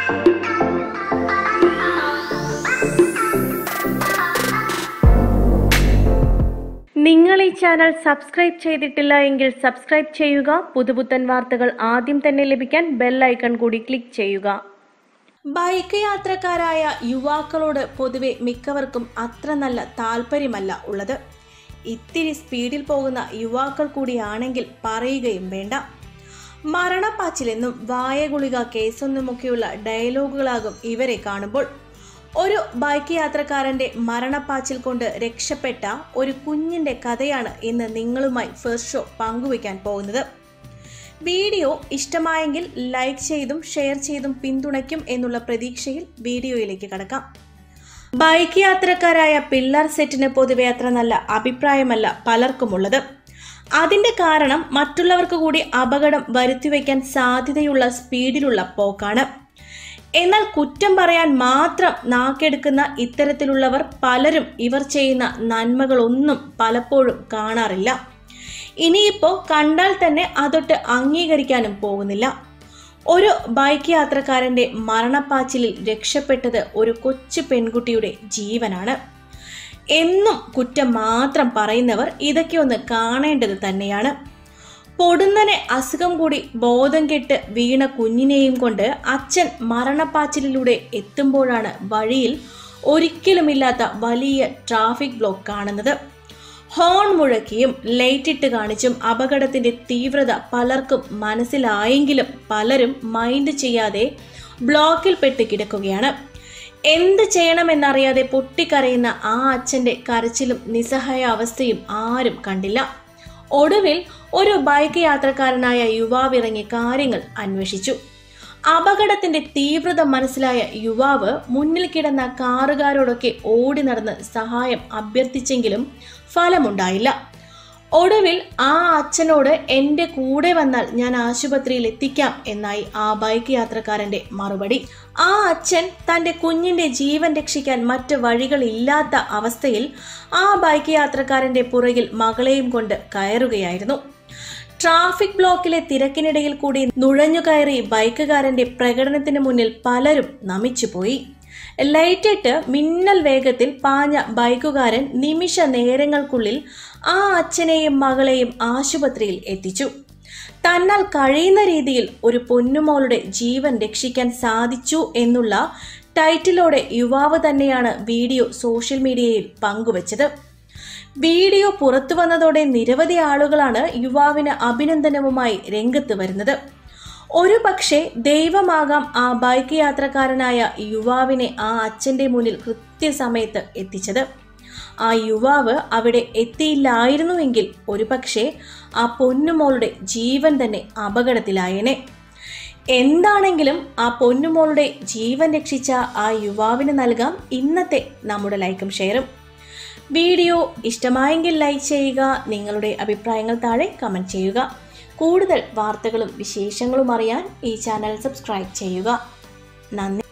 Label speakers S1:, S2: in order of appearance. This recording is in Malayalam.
S1: നിങ്ങൾ ഈ ചാനൽ സബ്സ്ക്രൈബ് ചെയ്തിട്ടില്ല എങ്കിൽ സബ്സ്ക്രൈബ് ചെയ്യുക പുതുപുത്തൻ വാർത്തകൾ ആദ്യം തന്നെ ലഭിക്കാൻ ബെൽ ഐക്കൺ കൂടി ക്ലിക്ക് ചെയ്യുക
S2: ബൈക്ക് യാത്രക്കാരായ യുവാക്കളോട് പൊതുവെ മിക്കവർക്കും അത്ര നല്ല താല്പര്യമല്ല ഉള്ളത് ഇത്തിരി സ്പീഡിൽ പോകുന്ന യുവാക്കൾ കൂടിയാണെങ്കിൽ പറയുകയും വേണ്ട മരണപ്പാച്ചിലെന്നും വായഗുളിക കേസെന്നുമൊക്കെയുള്ള ഡയലോഗുകളാകും ഇവരെ കാണുമ്പോൾ ഒരു ബൈക്ക് യാത്രക്കാരന്റെ മരണപ്പാച്ചിൽ കൊണ്ട് രക്ഷപ്പെട്ട ഒരു കുഞ്ഞിന്റെ കഥയാണ് ഇന്ന് നിങ്ങളുമായി ഫസ്റ്റ് ഷോ പങ്കുവയ്ക്കാൻ പോകുന്നത് വീഡിയോ ഇഷ്ടമായെങ്കിൽ ലൈക്ക് ചെയ്തും ഷെയർ ചെയ്തും പിന്തുണയ്ക്കും എന്നുള്ള പ്രതീക്ഷയിൽ വീഡിയോയിലേക്ക് കടക്കാം ബൈക്ക് യാത്രക്കാരായ പിള്ളർ സെറ്റിന് പൊതുവെ അത്ര നല്ല അഭിപ്രായമല്ല പലർക്കുമുള്ളത് അതിന്റെ കാരണം മറ്റുള്ളവർക്ക് കൂടി അപകടം വരുത്തിവെക്കാൻ സാധ്യതയുള്ള സ്പീഡിലുള്ള പോക്കാണ് എന്നാൽ കുറ്റം പറയാൻ മാത്രം നാക്കെടുക്കുന്ന ഇത്തരത്തിലുള്ളവർ പലരും ഇവർ ചെയ്യുന്ന നന്മകളൊന്നും പലപ്പോഴും കാണാറില്ല ഇനിയിപ്പോൾ കണ്ടാൽ തന്നെ അതൊട്ട് അംഗീകരിക്കാനും പോകുന്നില്ല ഒരു ബൈക്ക് യാത്രക്കാരന്റെ മരണപ്പാച്ചിലിൽ രക്ഷപ്പെട്ടത് ഒരു കൊച്ചു പെൺകുട്ടിയുടെ ജീവനാണ് എന്നും കുറ്റം മാത്രം പറയുന്നവർ ഇതൊക്കെ ഒന്ന് കാണേണ്ടത് തന്നെയാണ് പൊടുന്നനെ അസുഖം കൂടി ബോധം കെട്ട് വീണ കുഞ്ഞിനെയും കൊണ്ട് അച്ഛൻ മരണപ്പാച്ചിലിലൂടെ എത്തുമ്പോഴാണ് വഴിയിൽ ഒരിക്കലുമില്ലാത്ത വലിയ ട്രാഫിക് ബ്ലോക്ക് കാണുന്നത് ഹോൺ മുഴക്കിയും ലൈറ്റ് ഇട്ട് കാണിച്ചും അപകടത്തിന്റെ തീവ്രത പലർക്കും മനസ്സിലായെങ്കിലും പലരും മൈൻഡ് ചെയ്യാതെ ബ്ലോക്കിൽ പെട്ട് കിടക്കുകയാണ് എന്ത് ചെയ്യണമെന്നറിയാതെ പൊട്ടിക്കരയുന്ന ആ അച്ഛന്റെ കരച്ചിലും നിസ്സഹായ അവസ്ഥയും ആരും കണ്ടില്ല ഒടുവിൽ ഒരു ബൈക്ക് യാത്രക്കാരനായ യുവാവിറങ്ങി കാര്യങ്ങൾ അന്വേഷിച്ചു അപകടത്തിന്റെ തീവ്രത മനസ്സിലായ യുവാവ് മുന്നിൽ കിടന്ന കാറുകാരോടൊക്കെ ഓടി നടന്ന് സഹായം അഭ്യർത്ഥിച്ചെങ്കിലും ഫലമുണ്ടായില്ല ഒടുവിൽ ആ അച്ഛനോട് എൻ്റെ കൂടെ വന്നാൽ ഞാൻ ആശുപത്രിയിൽ എത്തിക്കാം എന്നായി ആ ബൈക്ക് യാത്രക്കാരന്റെ മറുപടി ആ അച്ഛൻ തന്റെ കുഞ്ഞിന്റെ ജീവൻ രക്ഷിക്കാൻ മറ്റ് വഴികളില്ലാത്ത അവസ്ഥയിൽ ആ ബൈക്ക് യാത്രക്കാരന്റെ പുറകിൽ മകളെയും കൊണ്ട് കയറുകയായിരുന്നു ട്രാഫിക് ബ്ലോക്കിലെ തിരക്കിനിടയിൽ കൂടി നുഴഞ്ഞുകയറി ബൈക്കുകാരന്റെ പ്രകടനത്തിന് മുന്നിൽ പലരും നമിച്ചുപോയി ലൈറ്റിട്ട് മിന്നൽ വേഗത്തിൽ പാഞ്ഞ ബൈക്കുകാരൻ നിമിഷ നേരങ്ങൾക്കുള്ളിൽ ആ അച്ഛനെയും മകളെയും ആശുപത്രിയിൽ എത്തിച്ചു തന്നാൽ കഴിയുന്ന രീതിയിൽ ഒരു പൊന്നുമോളുടെ ജീവൻ രക്ഷിക്കാൻ സാധിച്ചു എന്നുള്ള ടൈറ്റിലോടെ യുവാവ് തന്നെയാണ് വീഡിയോ സോഷ്യൽ മീഡിയയിൽ പങ്കുവച്ചത് വീഡിയോ പുറത്തു വന്നതോടെ നിരവധി ആളുകളാണ് യുവാവിന് അഭിനന്ദനവുമായി രംഗത്ത് വരുന്നത് ഒരു പക്ഷേ ദൈവമാകാം ആ ബൈക്ക് യാത്രക്കാരനായ യുവാവിനെ ആ അച്ഛന്റെ മുന്നിൽ കൃത്യസമയത്ത് എത്തിച്ചത് ആ യുവാവ് അവിടെ എത്തിയില്ലായിരുന്നുവെങ്കിൽ ഒരുപക്ഷെ ആ പൊന്നുമോളുടെ ജീവൻ തന്നെ അപകടത്തിലായേനെ എന്താണെങ്കിലും ആ പൊന്നുമോളുടെ ജീവൻ രക്ഷിച്ച ആ യുവാവിന് നൽകാം ഇന്നത്തെ നമ്മുടെ ലൈക്കും ഷെയറും വീഡിയോ ഇഷ്ടമായെങ്കിൽ ലൈക്ക് ചെയ്യുക നിങ്ങളുടെ അഭിപ്രായങ്ങൾ താഴെ കമൻറ്റ് ചെയ്യുക കൂടുതൽ വാർത്തകളും വിശേഷങ്ങളും അറിയാൻ ഈ ചാനൽ സബ്സ്ക്രൈബ് ചെയ്യുക നന്ദി